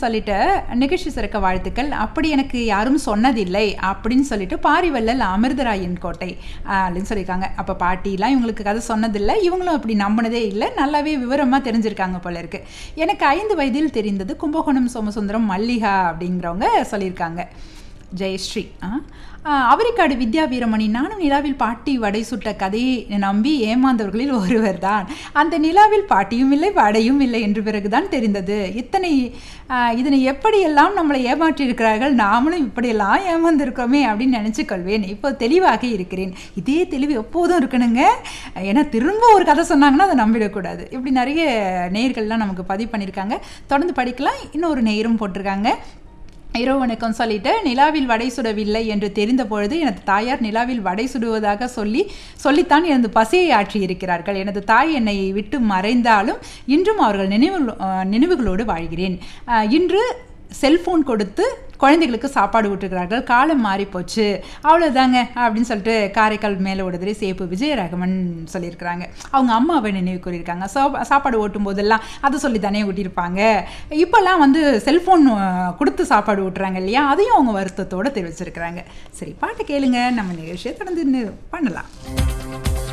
சொல்லிட்டு நிகழ்ச்சி சிறக்க வாழ்த்துக்கள் அப்படி எனக்கு யாரும் சொன்னதில்லை அப்படின்னு சொல்லிட்டு பாரிவள்ளல் அமிர்தராயன் கோட்டை ஆஹ், அப்படின்னு சொல்லியிருக்காங்க அப்போ பாட்டிலாம் இவங்களுக்கு கதை சொன்னதில்லை இவங்களும் அப்படி நம்பினதே இல்லை நல்லாவே விவரமாக தெரிஞ்சிருக்காங்க போல இருக்கு எனக்கு ஐந்து வயதில் தெரிந்தது கும்பகோணம் சோமசுந்தரம் மல்லிகா அப்படிங்கிறவங்க சொல்லியிருக்காங்க ஜெயஸ்ரீ ஆ ஆ, அவரிக்காடு வித்யா வீரமணி நானும் நிலாவில் பாட்டி வடை சுட்ட கதையை நம்பி ஏமாந்தவர்களில் ஒருவர் தான் அந்த நிலாவில் பாட்டியும் இல்லை வடையும் இல்லை என்று பிறகுதான் தெரிந்தது இத்தனை ஆ, இதனை எப்படியெல்லாம் நம்மளை ஏமாற்றியிருக்கிறார்கள் நாமளும் இப்படியெல்லாம் ஏமாந்திருக்கிறோமே அப்படின்னு நினச்சிக்கொள்வேன் இப்போ தெளிவாக இருக்கிறேன் இதே தெளிவு எப்போதும் இருக்கணுங்க ஏன்னா திரும்ப ஒரு கதை சொன்னாங்கன்னா அதை நம்பிடக்கூடாது இப்படி நிறைய நேயர்கள்லாம் நமக்கு பதிவு பண்ணியிருக்காங்க தொடர்ந்து படிக்கலாம் இன்னொரு நேயரும் போட்டிருக்காங்க இரவு வணக்கம் சொல்லிட்டு நிலாவில் வடை சுடவில்லை என்று தெரிந்த பொழுது எனது தாயார் நிலாவில் வடை சுடுவதாக சொல்லி சொல்லித்தான் எனது பசியை ஆற்றி இருக்கிறார்கள் எனது தாய் என்னை விட்டு மறைந்தாலும் இன்றும் அவர்கள் நினைவு நினைவுகளோடு வாழ்கிறேன் அஹ், இன்று செல்போன் கொடுத்து குழந்தைகளுக்கு சாப்பாடு விட்டுருக்கிறார்கள் காலம் மாறி போச்சு அவ்வளோதாங்க அப்படின்னு சொல்லிட்டு காரைக்கால் மேலே ஓடுதுரை சேப்பு விஜயராகவன் சொல்லியிருக்கிறாங்க அவங்க அம்மாவை நினைவு கூறியிருக்காங்க சா சாப்பாடு ஓட்டும் போதெல்லாம் அதை சொல்லி தானே ஊட்டியிருப்பாங்க இப்போல்லாம் வந்து செல்ஃபோன் கொடுத்து சாப்பாடு ஊட்டுறாங்க இல்லையா அதையும் அவங்க வருத்தத்தோடு தெரிவிச்சிருக்கிறாங்க சரி பாட்டு கேளுங்க நம்ம நிகழ்ச்சியை தொடர்ந்து இன்னும் பண்ணலாம்